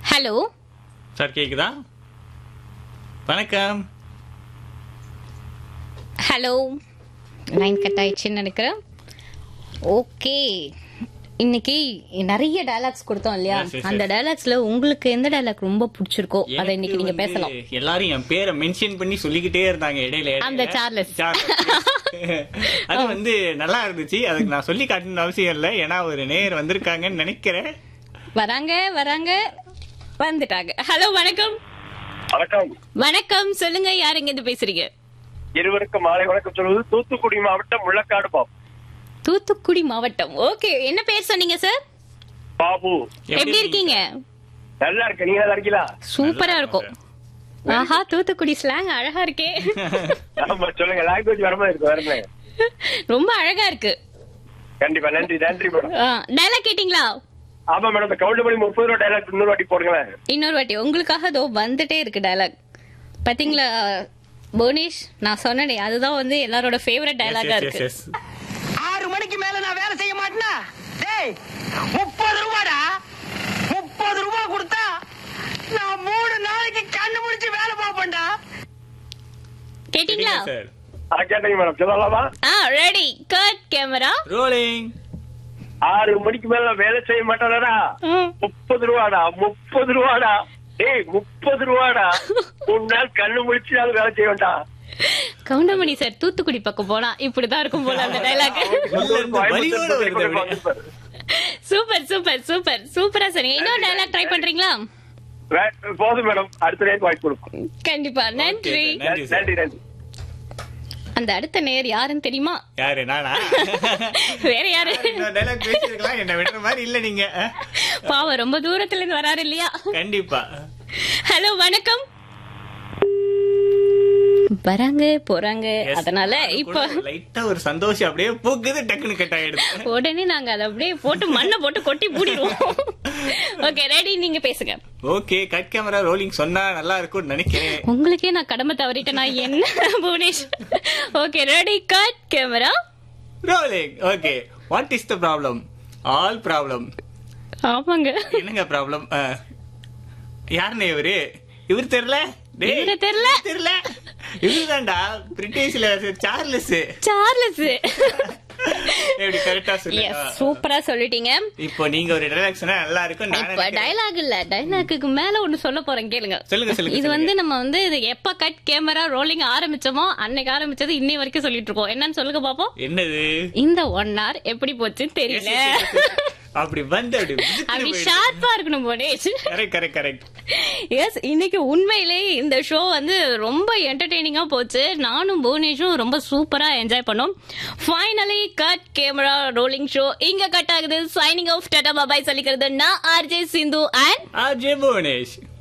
Hello sir கேக்குதா வணக்கம் hello line cut ஆயிடுச்சுன்னு நினைக்கிறேன் ஓகே இன்னைக்கு நிறைய டயலாக்ஸ் கொடுத்தோம் இல்லையா Yes, yes, yes. அந்த டயலாக்ஸ்ல உங்களுக்கு எந்த டயலாக் ரொம்ப பிடிச்சிருக்கோ அதை எனக்கு இன்னைக்கு நீங்க வந்து பேசலாம் எல்லாரும் என் பேரை மென்ஷன் பண்ணி சொல்லிக்கிட்டே இருந்தாங்க இடையில இடையில. அந்த சார்லஸ். சார்லஸ். அது வந்து நல்லா இருந்துச்சு அதுக்கு நான் சொல்லி காட்டணும்னு அவசியம் இல்லை ஏன்னா ஒரு நேர் வந்திருக்காங்கன்னு நினைக்கிறேன் வராங்க வராங்க வந்துட்டாங்க ஹலோ வணக்கம் வணக்கம் வணக்கம் சொல்லுங்க யார் எங்க இருந்து பேசுறீங்க இருவருக்கும் மாலை வணக்கம் சொல்வது தூத்துக்குடி மாவட்டம் முள்ளக்காடு பாபு தூத்துக்குடி மாவட்டம் ஓகே என்ன பேர் சொன்னீங்க சார் பாபு எப்படி இருக்கீங்க நல்லா இருக்கு நீங்க நல்லா இருக்கீங்களா சூப்பரா இருக்கும் ஆஹா தூத்துக்குடி ஸ்லாங் அழகா இருக்கே ஆமா சொல்லுங்க லாங்குவேஜ் வரமா இருக்கு வரமே ரொம்ப அழகா இருக்கு கண்டிப்பா நன்றி நன்றி மேடம் டயலாக் கேட்டிங்களா ஆமா மேடம் இந்த கவுண்டமணி முப்பது ரூபா டைலாக் இன்னொரு வாட்டி போடுங்களேன் இன்னொரு வாட்டி உங்களுக்காக அதோ வந்துட்டே இருக்கு டயலாக் பாத்தீங்களா புவனேஷ் நான் சொன்னேனே அதுதான் வந்து எல்லாரோட ஃபேவரட் டயலாகா Yes, yes, இருக்கு yes. ஆறு மணிக்கு மேல நான் வேலை செய்ய மாட்டேனா டேய் முப்பது ரூபாடா முப்பது ரூபா கொடுத்தா நான் மூணு நாளைக்கு கண்ணு முடிச்சு வேலை பார்ப்பேன்டா கேட்டிங்களா சரிங்க சார் ஆ, கேட்டீங்க மேடம் சொல்லலாமா ஆ ரெடி கட் கேமரா ரோலிங் ஆறு மணிக்கு மேல நான் வேலை செய்ய மாட்டேனடா முப்பது ரூபாடா முப்பது ரூபாடா டேய் முப்பது ரூபாடா மூணு நாள் கண்ணு முடிச்சு அது வேலை செய்ய வேண்டாம் கவுண்டமணி சார் தூத்துக்குடி பக்கம் போனா இப்படிதான் இருக்கும் போல அந்த டயலாக் வலியோட வருது அப்படியே. சூப்பர் சூப்பர் சூப்பர் சூப்பரா சார் இன்னொரு டயலாக் ட்ரை பண்றீங்களா போதும் மேடம் அடுத்த நேரம் வாய்ப்பு கொடுக்கும் கண்டிப்பா நன்றி Okay, sir. நன்றி, sir. நன்றி நன்றி அந்த அடுத்த நேர் யாருன்னு தெரியுமா யாரு நானா வேற யாரு இன்னொரு dialogue பேசியிருக்கலாம் என்ன விடுற மாதிரி இல்ல நீங்க அஹ். பாவம் ரொம்ப தூரத்துல இருந்து வராரு இல்லையா கண்டிப்பா ஹலோ வணக்கம் வராங்க போறாங்க Yes. அதனால அது இப்ப கூட லைட்டா ஒரு சந்தோஷம் அப்படியே பூக்குது டக்குன்னு கட் ஆயிடுது உடனே நாங்க அதை அப்படியே போட்டு மண்ணை போட்டு கொட்டி மூடிடுவோம் ஓகே ரெடி நீங்க பேசுங்க ஓகே கட் கேமரா ரோலிங் சொன்னா நல்லா இருக்கும்னு நினைக்கிறேன் உங்களுக்கே நான் கடமை தவறிட்டேன் நான் என்ன Bhuvanesh okay ready cut camera rolling okay what is the problem all problem ஆமாங்க என்னங்க ப்ராப்ளம் யாருன்னு இவரு இவர் தெரியல டேய், இவரை தெரியல? தெரியல இவருதான்டா பிரிட்டிஷ்ல சார்லஸ் சார்லஸ் எப்படி கரெக்டா சொல்லுங்க எஸ் சூப்பரா சொல்லிட்டீங்க இப்போ நீங்க ஒரு டைலாக் சொன்னா நல்லா இருக்கும் நான் இப்ப நினைக்கிறேன். டயலாக் இல்ல டயலாக்கு மேல ஒண்ணு சொல்ல போறேன் கேளுங்க சொல்லுங்க, சொல்லுங்க, இது சொல்லுங்க. வந்து நம்ம வந்து இது எப்ப கட் கேமரா ரோலிங் ஆரம்பிச்சோமோ அன்னைக்கு ஆரம்பிச்சது இன்னை வரைக்கும் சொல்லிட்டு இருக்கோம் என்னன்னு சொல்லுங்க பாப்போம் என்னது இந்த ஒன் hour எப்படி போச்சுன்னு தெரியல Yes, yes, yes, yes. அப்படி வந்து அப்படி அப்படி ஷார்ப்பா இருக்கணும் Bhuvanesh correct correct correct yes இன்னைக்கு உண்மையிலே இந்த ஷோ வந்து ரொம்ப என்டர்டெய்னிங்கா போச்சு நானும் புவனேஷும் ரொம்ப சூப்பரா என்ஜாய் பண்ணோம் finally cut camera rolling show இங்க கட் ஆகுது சைனிங் ஆஃப் டாடா பாபாய் சொல்லிக்கிறது நான் RJ Sindhu and RJ Bhuvanesh